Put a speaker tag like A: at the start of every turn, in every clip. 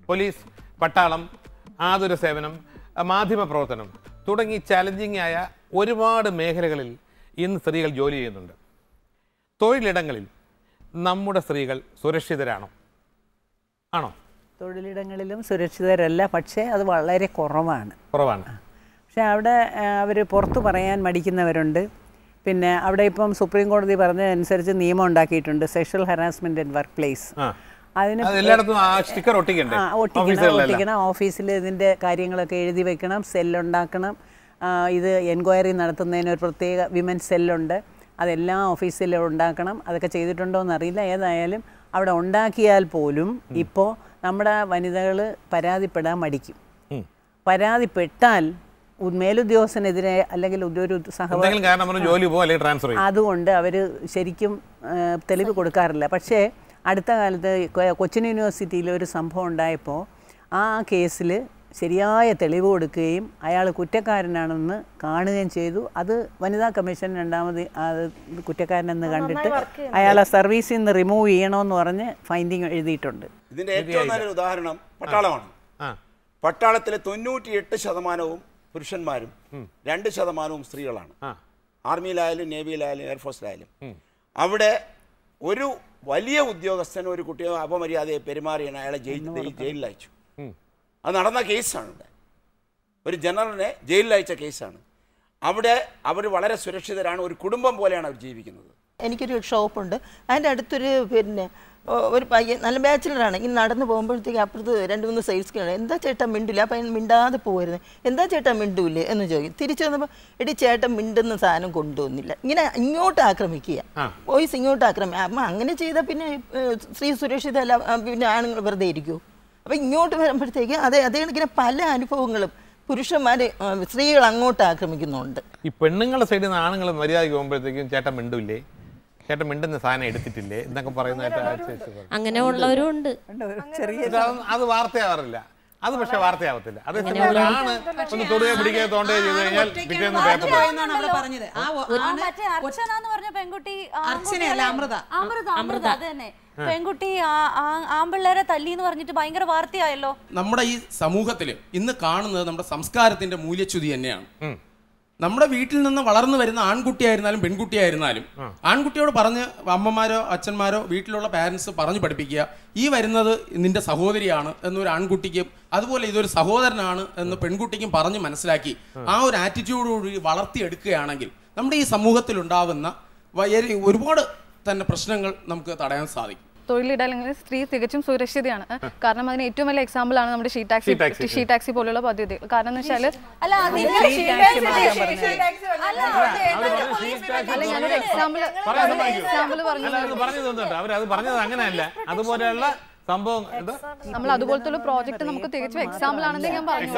A: Police പട്ടാളം ആതുര സേവനം അഹ് മാധ്യമ പ്രവർത്തനം തുടങ്ങി ചലഞ്ചിങ് ആയ ഒരുപാട് മേഖലകളിൽ ഇന്ന് സ്ത്രീകൾ ജോലി ചെയ്യുന്നുണ്ട് തൊഴിലിടങ്ങളിൽ നമ്മുടെ സ്ത്രീകൾ സുരക്ഷിതരാണോ ആണോ
B: തൊഴിലിടങ്ങളിലും സുരക്ഷിതരല്ല പക്ഷേ അത് വളരെ കുറവാണ്
A: കുറവാണ്
B: പക്ഷേ അവിടെ അവർ പുറത്ത് പറയാൻ മടിക്കുന്നവരുണ്ട് പിന്നെ അവിടെ ഇപ്പം സുപ്രീം കോടതി പറഞ്ഞതനുസരിച്ച് നിയമം ഉണ്ടാക്കിയിട്ടുണ്ട് sexual harassment in workplace
A: ആ
B: അതിന്
A: അത് എല്ലായിടത്തും ആ സ്റ്റിക്കർ ഒട്ടിക്കണ്ടേ
B: ആ ഒട്ടിക്കണം
A: ഓഫീസുകളിലെല്ലാം
B: ഒട്ടിക്കണം ഓഫീസിൽ ഇതിൻ്റെ കാര്യങ്ങളൊക്കെ എഴുതി വെക്കണം സെല്ലുണ്ടാക്കണം ആ, ഇത് എൻക്വയറി നടത്തുന്നതിന് ഒരു പ്രത്യേക വിമൻ സെല്ലുണ്ട് അതെല്ലാം ഓഫീസിൽ ഉണ്ടാക്കണം അതൊക്കെ ചെയ്തിട്ടുണ്ടോ എന്നറിയില്ല ഏതായാലും അവിടെ ഉണ്ടാക്കിയാൽ പോലും ഇപ്പോൾ നമ്മുടെ വനിതകൾ പരാതിപ്പെടാൻ മടിക്കും
A: ഉം.
B: പരാതിപ്പെട്ടാൽ ഉ- മേലുദ്യോഗസ്ഥനെതിരെ അല്ലെങ്കിൽ ഒരു സഹ
A: എന്തെങ്കിലും കാരണം പറഞ്ഞ് ജോലി പോകും അല്ലെങ്കിൽ ട്രാൻസ്ഫർ ചെയ്യും
B: അതുകൊണ്ട് അവർ ശരിക്കും ആ, തെളിവ് കൊടുക്കാറില്ല പക്ഷേ അടുത്ത കാലത്ത് കൊ- കൊച്ചിൻ യൂണിവേഴ്സിറ്റിയിൽ ഒരു സംഭവം ഉണ്ടായപ്പോൾ ആ കേസിൽ ശരിയായ തെളിവ് കൊടുക്കുകയും അയാൾ കുറ്റക്കാരനാണെന്ന് കാണുകയും ചെയ്തു അത് വനിതാ കമ്മീഷൻ രണ്ടാമത് അത് കുറ്റക്കാരനെന്ന് കണ്ടിട്ട് അയാളെ സർവീസിൽ നിന്ന് റിമൂവ് ചെയ്യണമെന്ന് പറഞ്ഞ് ഫൈൻഡിങ് എഴുതിയിട്ടുണ്ട്
C: ഇതിന്റെ ഏറ്റവും നല്ലൊരു ഉദാഹരണം പട്ടാളമാണ്
A: ആ
C: പട്ടാളത്തിലെ തൊണ്ണൂറ്റിയെട്ട് ശതമാനവും പുരുഷന്മാരും രണ്ട് ശതമാനവും സ്ത്രീകളാണ്
A: ആ
C: ആർമിയിലായാലും നേവിയിലായാലും എയർഫോഴ്സിലായാലും അവിടെ ഒരു വലിയ ഉദ്യോഗസ്ഥൻ ഒരു കുട്ടിയെ അപമര്യാദയെ പെരുമാറിയാണ് അയാളെ ജയിൽ ജയിലിൽ അയച്ചു
A: ഉം.
C: അത് നടന്ന കേസാണ് ഇവിടെ ഒരു ജനറലിനെ ജയിലിൽ അയച്ച കേസാണ് അവിടെ അവർ വളരെ സുരക്ഷിതരാണ് ഒരു കുടുംബം പോലെയാണ് അവർ ജീവിക്കുന്നത്
D: എനിക്കൊരു ഷോപ്പുണ്ട് അതിൻ്റെ അടുത്തൊരു പിന്നെ ഒ- ഒരു പയ്യൻ നല്ല ബാച്ചിലറാണ് ഇങ്ങനെ നടന്നു പോകുമ്പോഴത്തേക്ക് അപ്പുറത്ത് രണ്ട് മൂന്ന് സൈഡ്സ് കാണും എന്താ ചേട്ടാ മിണ്ടില്ല അപ്പം അയാൾ മിണ്ടാതെ പോരുന്നത് എന്താ ചേട്ടാ മിണ്ടൂലേ എന്ന് ചോദിക്കും തിരിച്ചു വന്നപ്പോൾ എടി ചേട്ടൻ മിണ്ടുന്ന സാധനം കൊണ്ടുവന്നില്ല ഇങ്ങനെ ഇങ്ങോട്ട് ആക്രമിക്കുക
A: ആ.
D: വോയിസ് ഇങ്ങോട്ട് ആക്രമിക്കുക അമ്മ അങ്ങനെ ചെയ്താൽ പിന്നെ ഏഹ്, സ്ത്രീ സുരക്ഷിതല്ല ആ, പിന്നെ ആണുങ്ങൾ വെറുതെ ഇരിക്കുമോ അപ്പം ഇങ്ങോട്ട് വരുമ്പോഴത്തേക്ക് അതെ അതേ കണക്കിന് പല അനുഭവങ്ങളും പുരുഷന്മാർ സ്ത്രീകൾ അങ്ങോട്ട് ആക്രമിക്കുന്നുണ്ട്
A: ഈ പെണ്ണുങ്ങളുടെ സൈഡിൽ നിന്ന് ആണുങ്ങൾ മര്യാദയ്ക്ക് പോകുമ്പോഴത്തേക്കും ചേട്ടൻ മിണ്ടൂല്ലേ ചേട്ടൻ മിണ്ടുന്ന സാധനം എടുത്തിട്ടില്ലേ എന്നൊക്കെ പറയുന്നതായിട്ട് ആഴ്ച വെച്ച് പറയും.
E: അങ്ങനെ ഉള്ളവരും ഉണ്ട്
B: ചെറിയ
A: പക്ഷെ അത് അത് വാർത്തയാവാറില്ല അത് പക്ഷെ വാർത്തയാവത്തില്ല അത് ആണ് ഒന്ന് തൊടുകയോ പിടിക്കുകയോ തോണ്ടുകയോ ചെയ്ത് കഴിഞ്ഞാൽ പിറ്റേന്ന് പേപ്പർ
F: എന്നാണ് അവിടെ പറഞ്ഞത് ആ ഒ-
G: ആ,
F: ആണ്
G: മറ്റേ അർച്ചന എന്ന് പറഞ്ഞ പെൺകുട്ടി ആ,
F: അർച്ചനയല്ല, അമൃത.
G: അമൃത അമൃത അത് തന്നെ പെൺകുട്ടി ആ- ആ- ആമ്പിള്ളേരെ തല്ലി എന്ന് പറഞ്ഞിട്ട് ഭയങ്കര വാർത്തയായല്ലോ
H: നമ്മുടെ ഈ സമൂഹത്തിൽ ഇന്ന് കാണുന്നത് നമ്മുടെ സംസ്കാരത്തിന്റെ മൂല്യച്യുതി തന്നെയാണ്
A: ഉം.
H: നമ്മുടെ വീട്ടിൽ നിന്ന് വളർന്നു വരുന്ന ആൺകുട്ടിയായിരുന്നാലും പെൺകുട്ടിയായിരുന്നാലും ആൺകുട്ടിയോട് പറഞ്ഞ് അമ്മമാരോ അച്ഛന്മാരോ വീട്ടിലുള്ള പാരൻസ് പറഞ്ഞു പഠിപ്പിക്കുക ഈ വരുന്നത് നിന്റെ സഹോദരിയാണ് എന്നൊരു ആൺകുട്ടിക്കും അതുപോലെ ഇതൊരു സഹോദരനാണ് എന്ന് പെൺകുട്ടിക്കും പറഞ്ഞ് മനസ്സിലാക്കി ആ ഒരു ആറ്റിറ്റ്യൂഡോടുകൂടി വളർത്തിയെടുക്കുകയാണെങ്കിൽ നമ്മുടെ ഈ സമൂഹത്തിൽ ഉണ്ടാവുന്ന വയ- ഒരുപാട് തന്നെ പ്രശ്നങ്ങൾ നമുക്ക് തടയാൻ സാധിക്കും
I: തൊഴിലിടങ്ങളിൽ സ്ത്രീ തികച്ചും സുരക്ഷിതയാണ് കാരണം അതിന് ഏറ്റവും വലിയ എക്സാമ്പിൾ ആണ് നമ്മുടെ she taxi
A: Sheet taxi.
I: She taxi പോലുള്ള പദ്ധതികൾ കാരണം എന്ന് വെച്ചാൽ
G: അല്ല അതിന്റെ
B: Free taxi മാത്രം പറഞ്ഞത്.
G: അല്ല
I: അല്ല ഞാനൊരു എക്സാമ്പിൾ
A: പറയാൻ സമ്മതിക്കൂ.
I: എക്സാമ്പിൾ പറഞ്ഞു
A: അല്ല അത് പറഞ്ഞത് എന്തുണ്ട് അവരത് പറഞ്ഞത് അങ്ങനെയല്ല അതുപോലെയുള്ള സംഭവം എന്താ
I: നമ്മൾ അതുപോലത്തെ പ്രോജക്റ്റ് നമുക്ക് തികച്ചും എക്സാമ്പിൾ ആണെന്ന് ഞാൻ പറഞ്ഞു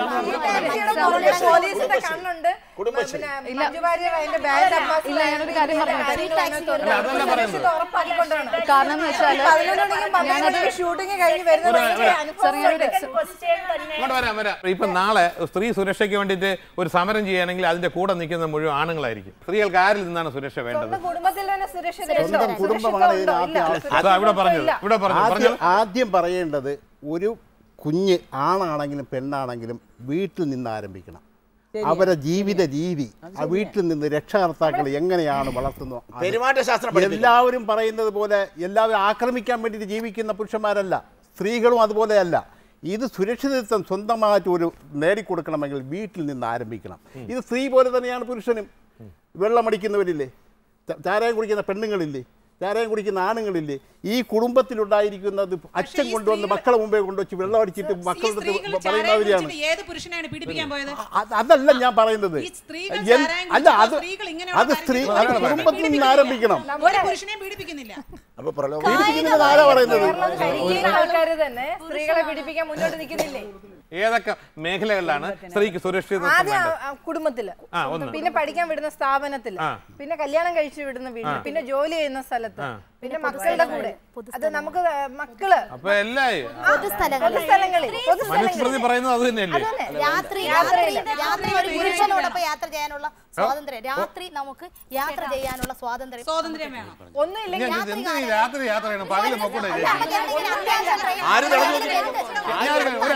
J: പോലീസിന്റെ കണ്ണുണ്ട്
C: കുടുംബശ്രീ.
J: പിന്നെ മഞ്ജു വാര്യർ അതിന്റെ ബാൻഡ്
I: ഇല്ല, ഞാനൊരു കാര്യം പറഞ്ഞോട്ടെ.
A: അല്ല, അതല്ല പറയുന്നത്.
J: ഉറപ്പാക്കിക്കൊണ്ടാണ്
I: കാരണം എന്ന് വെച്ചാല് ഞാനത്
J: ഷൂട്ടിംഗ് കഴിഞ്ഞ് വരുന്നത്
A: ഒരു- ഒരു-
I: സാർ ഞാനൊരു ex-
A: ഇങ്ങോട്ട് വരാം വരാം ഇപ്പൊ നാളെ സ്ത്രീ സുരക്ഷയ്ക്ക് വേണ്ടിയിട്ട് ഒരു സമരം ചെയ്യണമെങ്കിൽ അതിന്റെ കൂടെ നിൽക്കുന്ന മുഴുവൻ ആണുങ്ങളായിരിക്കും സ്ത്രീകൾക്ക് ആരിൽ നിന്നാണ് സുരക്ഷ വേണ്ടത്
J: സ്വന്തം കുടുംബത്തിൽ തന്നെ സുരക്ഷിത
K: സ്വന്തം കുടുംബമാണ് ഇതിന് ആദ്യം ആവശ്യം.
A: അതാ ഇവിടെ പറഞ്ഞത് ഇവിടെ പറഞ്ഞു
K: ആദ്യം
A: പറഞ്ഞു
K: ആദ്യം പറയേണ്ടത് ഒരു കുഞ്ഞ് ആണാണെങ്കിലും പെണ്ണാണെങ്കിലും വീട്ടിൽ നിന്ന് ആരംഭിക്കണം അവരുടെ ജീവിത രീതി ആ വീട്ടിൽ നിന്ന് രക്ഷകർത്താക്കൾ എങ്ങനെയാണ് വളർത്തുന്നത് അത്
C: പെരുമാറ്റശാസ്ത്രം പഠിപ്പിക്കണം.
K: എല്ലാവരും പറയുന്നത് പോലെ എല്ലാവരും ആക്രമിക്കാൻ വേണ്ടിയിട്ട് ജീവിക്കുന്ന പുരുഷന്മാരല്ല സ്ത്രീകളും അതുപോലെയല്ല ഇത് സുരക്ഷിതത്വം സ്വന്തമായിട്ട് ഒരു നേടിക്കൊടുക്കണമെങ്കിൽ വീട്ടിൽ നിന്ന് ആരംഭിക്കണം ഇത് സ്ത്രീ പോലെ തന്നെയാണ് പുരുഷനും വെള്ളമടിക്കുന്നവരില്ലേ ച- ചാരായം കുടിക്കുന്ന പെണ്ണുങ്ങളില്ലേ ചാരായം കുടിക്കുന്ന ആണുങ്ങളില്ലേ ഈ കുടുംബത്തിലുണ്ടായിരിക്കുന്നത് അച്ഛൻ കൊണ്ടുവന്ന് മക്കളെ മുമ്പേ കൊണ്ടുവച്ച് വെള്ളം അടിച്ചിട്ട്
F: ഈ
K: മക്കളുടെ
F: സ്ത്രീകൾ
K: അടുത്ത്
F: ചാരായം
K: പറയുന്നവരെയാണ്
F: കുടിച്ചിട്ട് ഏത് പുരുഷനെയാണ് പീഡിപ്പിക്കാൻ പോയത്
K: അത് അതല്ല ഞാൻ പറയുന്നത്
F: ഈ സ്ത്രീകൾ
K: എൻ-
F: ചാരായം
K: അല്ല
F: കുടിച്ചപ്പോൾ
K: അത്
F: സ്ത്രീകൾ ഇങ്ങനെയുള്ള
K: അത് സ്ത്രീ
F: കാര്യത്തിൽ
K: അത്
F: പീഡിപ്പിക്കുന്നില്ല.
K: കുടുംബത്തിൽ നിന്ന് ആരംഭിക്കണം
F: ഒരു പുരുഷനെയും പീഡിപ്പിക്കുന്നില്ല
C: അപ്പൊ പ്രലോഭനം
K: പീഡിപ്പിക്കുന്നത് ആരാ പറയുന്നത്
J: ആൾക്കാർ തന്നെ സ്ത്രീകളെ പീഡിപ്പിക്കാൻ മുന്നോട്ട് നിൽക്കുന്നില്ലേ
A: ഏതൊക്കെ മേഖലകളിലാണ് സ്ത്രീക്ക് സുരക്ഷിതത്വം
J: ആദ്യം
A: വേണ്ടത്
J: ആ, ആ, കുടുംബത്തില്
A: ആ, ഒന്ന്.
J: പിന്നെ പഠിക്കാൻ വിടുന്ന സ്ഥാപനത്തില്
A: ആ.
J: പിന്നെ കല്യാണം കഴിച്ചു വിടുന്ന വീട്ടിൽ പിന്നെ ജോലി ചെയ്യുന്ന സ്ഥലത്ത് പിന്നെ മക്കളുടെ കൂടെ അത് നമുക്ക് മക്കള്
A: അപ്പൊ എല്ലായി
J: പൊതുസ്ഥലങ്ങളിൽ
A: മനുസ്മൃതി പറയുന്നത് അത് തന്നെയല്ലേ
L: രാത്രി രാത്രി രാത്രി ഒരു പുരുഷനോടൊപ്പം യാത്ര ചെയ്യാനുള്ള സ്വാതന്ത്ര്യം രാത്രി നമുക്ക് യാത്ര ചെയ്യാനുള്ള സ്വാതന്ത്ര്യം
F: സ്വാതന്ത്ര്യം വേണം
J: ഒന്നുമില്ലെങ്കിൽ
A: ഞാൻ ഇത് എന്തിനാ ഈ രാത്രി യാത്ര ചെയ്യണം പകല് പൊക്കൂടെ
C: ആര് തടഞ്ഞു
A: ഞാൻ ഒരു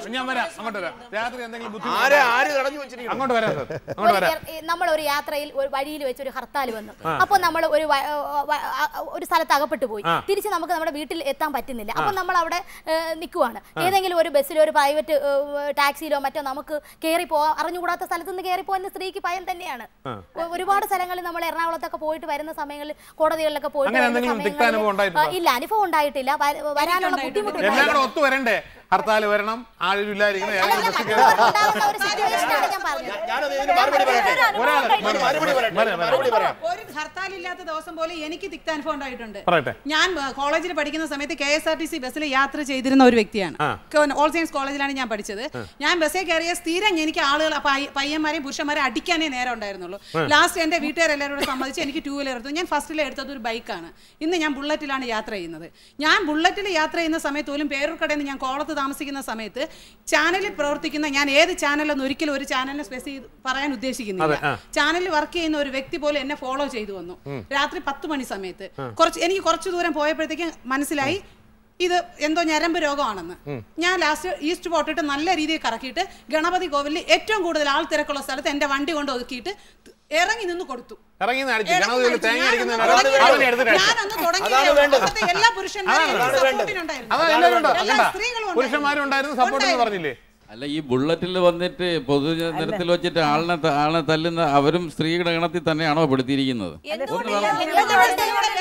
A: ഞാൻ വരാം അങ്ങോട്ട് വരാം രാത്രി എന്തെങ്കിലും ബുദ്ധിമുട്ട്
C: ആരെ ആര് തടഞ്ഞു വെച്ചിരിക്കുന്നു
A: അങ്ങോട്ട് വരാം സാർ അങ്ങോട്ട് വരാം
L: നമ്മൾ ഒരു യാത്രയിൽ ഒരു വഴിയിൽ വെച്ച് ഒരു ഹർത്താൽ വന്നു
A: ആ.
L: അപ്പോൾ നമ്മൾ ഒരു വ- വ- ആ- ഒരു സ്ഥലത്ത് അകപ്പെട്ടു പോയി
A: ആ.
L: തിരിച്ച് നമുക്ക് നമ്മുടെ വീട്ടിൽ എത്താൻ പറ്റുന്നില്ല അപ്പോൾ നമ്മൾ അവിടെ നിൽക്കുവാണ് ഏതെങ്കിലും ഒരു ബസ്സിലോ ഒരു പ്രൈവറ്റ് ടാക്സിയിലോ മറ്റോ നമുക്ക് കയറി പോകാൻ അറിഞ്ഞുകൂടാത്ത സ്ഥലത്ത് നിന്ന് കയറി പോകാൻ സ്ത്രീക്ക് ഭയം തന്നെയാണ്
A: ആ.
L: ഒ- ഒരുപാട് സ്ഥലങ്ങളിൽ നമ്മൾ എറണാകുളത്തൊക്കെ പോയിട്ട് വരുന്ന സമയങ്ങളിൽ കോടതികളിലൊക്കെ പോയിട്ട്
A: അങ്ങനെ
L: വരുന്ന
A: എന്തെങ്കിലും തിക്ത
L: സമയങ്ങളിൽ,
A: അനുഭവം ഉണ്ടായിട്ടുണ്ടോ?
L: ആ, ഇല്ല അനുഭവം ഉണ്ടായിട്ടില്ല വ- വരാനുള്ള ബുദ്ധിമുട്ട്
A: എല്ലാം കൂടെ ഒത്തു വരണ്ടേ ഹർത്താൽ വരണം ആരും ഇല്ലാതിരിക്കണം ഏതെങ്കിലും ബസ്സിൽ കയറി
L: ഉണ്ടാകുന്ന ഒരു സിറ്റുവേഷനാണ് ഞാൻ പറഞ്ഞത്
C: ഞാനത് ഇതിന് മറുപടി പറയട്ടെ
A: ഒരാൾ
C: മറുപടി പറയട്ടെ മറുപടി പറയാം
F: ഒരു ഹർത്താൽ ഇല്ലാത്ത ദിവസം പോലെ എനിക്ക് തിക്താനുഭവം ഉണ്ടായിട്ടുണ്ട്
A: പറയട്ടെ
F: ഞാൻ ആ, കോളേജിൽ പഠിക്കുന്ന സമയത്ത് K S R T C ബസ്സിൽ യാത്ര ചെയ്തിരുന്ന ഒരു വ്യക്തിയാണ്
A: ആ.
F: ഓൾ സയൻസ് കോളേജിലാണ് ഞാൻ പഠിച്ചത് ഞാൻ ബസ്സിൽ കയറിയ സ്ഥിരം എനിക്ക് ആളുകൾ പയ്യ- പയ്യന്മാരെയും പുരുഷന്മാരെയും അടിക്കാനേ നേരം ഉണ്ടായിരുന്നുള്ളൂ ലാസ്റ്റ് എന്റെ വീട്ടുകാരെല്ലാവരും കൂടെ സമ്മതിച്ച് എനിക്ക് ടൂ വീലർ എടുത്തു ഞാൻ ഫസ്റ്റിൽ എടുത്തത് ഒരു ബൈക്കാണ് ഇന്ന് ഞാൻ ബുള്ളറ്റിലാണ് യാത്ര ചെയ്യുന്നത് ഞാൻ ബുള്ളറ്റിൽ യാത്ര ചെയ്യുന്ന സമയത്ത് പോലും പേരൂർക്കടയിൽ നിന്ന് ഞാൻ കോളത്ത് താമസിക്കുന്ന സമയത്ത് ചാനലിൽ പ്രവർത്തിക്കുന്ന ഞാൻ ഏത് ചാനലെന്ന് ഒരിക്കലും ഒരു ചാനലിനെ സ്പെസി പറയാൻ ഉദ്ദേശിക്കുന്നില്ല
A: അതെ, ആ.
F: ചാനലിൽ വർക്ക് ചെയ്യുന്ന ഒരു വ്യക്തി പോലും എന്നെ ഫോളോ ചെയ്തു വന്നു രാത്രി പത്ത് മണി സമയത്ത് കുറച്ച് എനിക്ക് കുറച്ച് ദൂരം പോയപ്പോഴത്തേക്ക് മനസ്സിലായി ഇത് എന്തോ ഞരമ്പ് രോഗമാണെന്ന് ഞാൻ ലാസ്റ്റ് ഈസ്റ്റ് പോട്ടിട്ട് നല്ല രീതിയിൽ കറക്കിയിട്ട് ഗണപതി കോവിലിൽ ഏറ്റവും കൂടുതൽ ആൾ തിരക്കുള്ള സ്ഥലത്ത് എന്റെ വണ്ടി കൊണ്ട് ഒതുക്കിയിട്ട് ഇറങ്ങി നിന്ന് കൊടുത്തു
A: ഇറങ്ങി നിന്ന് അടിച്ചു
F: ഇറങ്ങി
A: ഗണപതി
F: അടിച്ചു.
A: തേങ്ങ
F: ഞാനൊന്ന്
A: അടിക്കുന്നതിന്
F: തുടങ്ങിയതേ
A: അവനെ എടുത്തിട്ട്
F: ഉള്ളൂ.
A: അടിച്ചു.
F: ഞാനൊന്ന് തുടങ്ങിയതേ
C: അതാണ്
F: ഉള്ളൂ.
C: വേണ്ടത്.
F: അവിടുത്തെ എല്ലാ പുരുഷന്മാരും
A: അതാണ്
F: എനിക്ക്
C: വേണ്ടത്.
F: സപ്പോർട്ടിനുണ്ടായിരുന്നു.
A: അതാ എല്ലാവരും ഉണ്ടോ
F: എല്ലാ
A: കണ്ടാ?
F: സ്ത്രീകളും ഉണ്ടായിരുന്നു.
A: പുരുഷന്മാരും ഉണ്ടായിരുന്നു സപ്പോർട്ട് എന്ന് പറഞ്ഞില്ലേ
E: അല്ല ഈ ബുള്ളറ്റിൽ വന്നിട്ട് പൊതുനിരത്തിൽ വെച്ചിട്ട് ആളിനെ ത- ആളിനെ തല്ലുന്ന അവരും സ്ത്രീയുടെ ഗണത്തിൽ തന്നെയാണോ പെടുത്തിയിരിക്കുന്നത് ഒന്ന് പറ-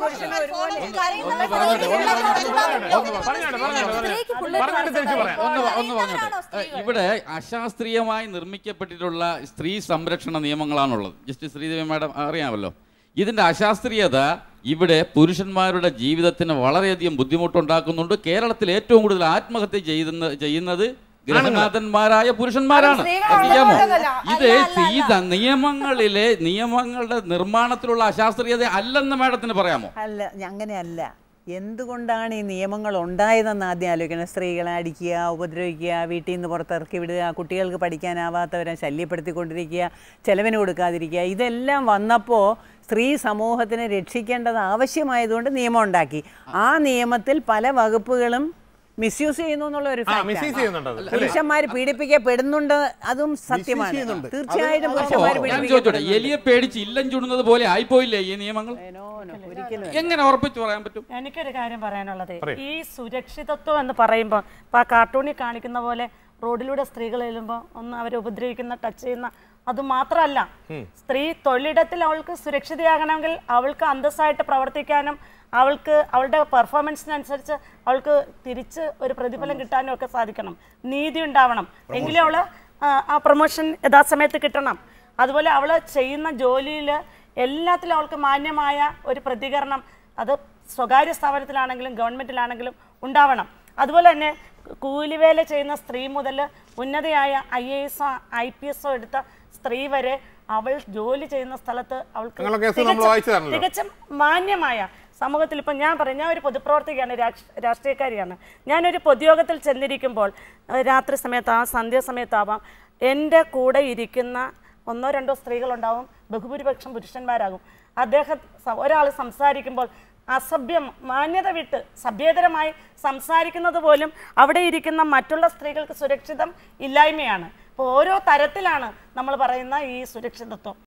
A: പറഞ്ഞോട്ടെ പറഞ്ഞോട്ടെ പറഞ്ഞോട്ടെ തിരിച്ചു പറയാം
E: ഒന്ന് പ- ഒന്ന് പറഞ്ഞോട്ടെ ഏ, ഇവിടെ അശാസ്ത്രീയമായി നിർമ്മിക്കപ്പെട്ടിട്ടുള്ള സ്ത്രീ സംരക്ഷണ നിയമങ്ങളാണുള്ളത് ജസ്റ്റിസ് ശ്രീദേവി മാഡം അറിയാമല്ലോ ഇതിന്റെ അശാസ്ത്രീയത ഇവിടെ പുരുഷന്മാരുടെ ജീവിതത്തിന് വളരെയധികം ബുദ്ധിമുട്ടുണ്ടാക്കുന്നുണ്ട് കേരളത്തിൽ ഏറ്റവും കൂടുതൽ ആത്മഹത്യ ചെയ്യുന്ന ചെയ്യുന്നത് ഗൃഹനാഥന്മാരായ പുരുഷന്മാരാണ് അറിയാമോ ഇത് ഈ ത- നിയമങ്ങളിലെ നിയമങ്ങളുടെ നിർമ്മാണത്തിലുള്ള അശാസ്ത്രീയത അല്ലെന്ന് മാഡത്തിന് പറയാമോ
B: അല്ല അങ്ങനെയല്ല എന്തുകൊണ്ടാണ് ഈ നിയമങ്ങൾ ഉണ്ടായതെന്ന് ആദ്യം ആലോചിക്കണം സ്ത്രീകളെ അടിക്കുക ഉപദ്രവിക്കുക വീട്ടിൽ നിന്ന് പുറത്തിറക്കി വിടുക കുട്ടികൾക്ക് പഠിക്കാനാവാത്തവരെ ശല്യപ്പെടുത്തിക്കൊണ്ടിരിക്കുക ചെലവിന് കൊടുക്കാതിരിക്കുക ഇതെല്ലാം വന്നപ്പോൾ സ്ത്രീ സമൂഹത്തിനെ രക്ഷിക്കേണ്ടത് ആവശ്യമായതുകൊണ്ട് നിയമം ഉണ്ടാക്കി ആ നിയമത്തിൽ പല വകുപ്പുകളും മിസ്യൂസ് ചെയ്യുന്നു എന്നുള്ള ഒരു
A: ആ മിസ്യൂസ് ചെയ്യുന്നുണ്ട് അത് അല്ലേ?
B: പുരുഷന്മാർ പീഡിപ്പിക്കപ്പെടുന്നുണ്ട് അതും സത്യമാണ്
K: ചെയ്യുന്നുണ്ട്.
B: തീർച്ചയായിട്ടും
K: അത്
B: പുരുഷന്മാർ
E: ഞാൻ ചോദിച്ചോട്ടെ
B: പീഡിപ്പിക്കപ്പെടുന്നുണ്ട്
E: എലിയെ പേടിച്ച് ഇല്ലം ചുടുന്നത് പോലെ ആയിപ്പോയില്ലേ ഈ നിയമങ്ങൾ
B: നോ, നോ, ഒരിക്കലും
E: എങ്ങനെ ഉറപ്പിച്ചു പറയാൻ പറ്റും
M: എനിക്കൊരു കാര്യം പറയാനുള്ളത്
A: പറയൂ.
M: ഈ സുരക്ഷിതത്വം എന്ന് പറയുമ്പോൾ ഇപ്പം ആ കാർട്ടൂണിൽ കാണിക്കുന്ന പോലെ റോഡിലൂടെ സ്ത്രീകൾ ചെല്ലുമ്പോൾ ഒന്ന് അവരെ ഉപദ്രവിക്കുന്ന ടച്ച് ചെയ്യുന്ന അത് മാത്രമല്ല സ്ത്രീ തൊഴിലിടത്തിൽ അവൾക്ക് സുരക്ഷിതയാകണമെങ്കിൽ അവൾക്ക് അന്തസ്സായിട്ട് പ്രവർത്തിക്കാനും അവൾക്ക് അവളുടെ പെർഫോമൻസിനനുസരിച്ച് അവൾക്ക് തിരിച്ച് ഒരു പ്രതിഫലം കിട്ടാനും ഒക്കെ സാധിക്കണം നീതി ഉണ്ടാവണം എങ്കിലും അവള് ആ, ആ പ്രൊമോഷൻ യഥാസമയത്ത് കിട്ടണം അതുപോലെ അവൾ ചെയ്യുന്ന ജോലിയിൽ എല്ലാത്തിലും അവൾക്ക് മാന്യമായ ഒരു പ്രതികരണം അത് സ്വകാര്യ സ്ഥാപനത്തിലാണെങ്കിലും ഗവൺമെൻറ്റിലാണെങ്കിലും ഉണ്ടാവണം അതുപോലെ തന്നെ കൂലിവേല ചെയ്യുന്ന സ്ത്രീ മുതൽ ഉന്നതയായ ഐ എ എസോ ഐ പി എസോ എടുത്ത സ്ത്രീ വരെ അവൾ ജോലി ചെയ്യുന്ന സ്ഥലത്ത് അവൾക്ക്
A: നിങ്ങളെ കേസ് നമ്മൾ
M: തികച്ചും-
A: വായിച്ചതാണല്ലോ.
M: തികച്ചും മാന്യമായ സമൂഹത്തിൽ ഇപ്പം ഞാൻ പറയും ഞാൻ ഒരു പൊതുപ്രവർത്തകയാണ് രാഷ്- രാഷ്ട്രീയക്കാരിയാണ് ഞാനൊരു പൊതുയോഗത്തിൽ ചെന്നിരിക്കുമ്പോൾ ഏഹ്, രാത്രി സമയത്ത് ആ സന്ധ്യാസമയത്താവാം എൻ്റെ കൂടെ ഇരിക്കുന്ന ഒന്നോ രണ്ടോ സ്ത്രീകളുണ്ടാവും ബഹുഭൂരിപക്ഷം പുരുഷന്മാരാകും അദ്ദേഹം ഒരാൾ സംസാരിക്കുമ്പോൾ അസഭ്യം മാന്യത വിട്ട് സഭ്യേതരമായി സംസാരിക്കുന്നത് പോലും അവിടെ ഇരിക്കുന്ന മറ്റുള്ള സ്ത്രീകൾക്ക് സുരക്ഷിതം ഇല്ലായ്മയാണ് അപ്പോൾ ഓരോ തരത്തിലാണ് നമ്മൾ പറയുന്ന ഈ സുരക്ഷിതത്വം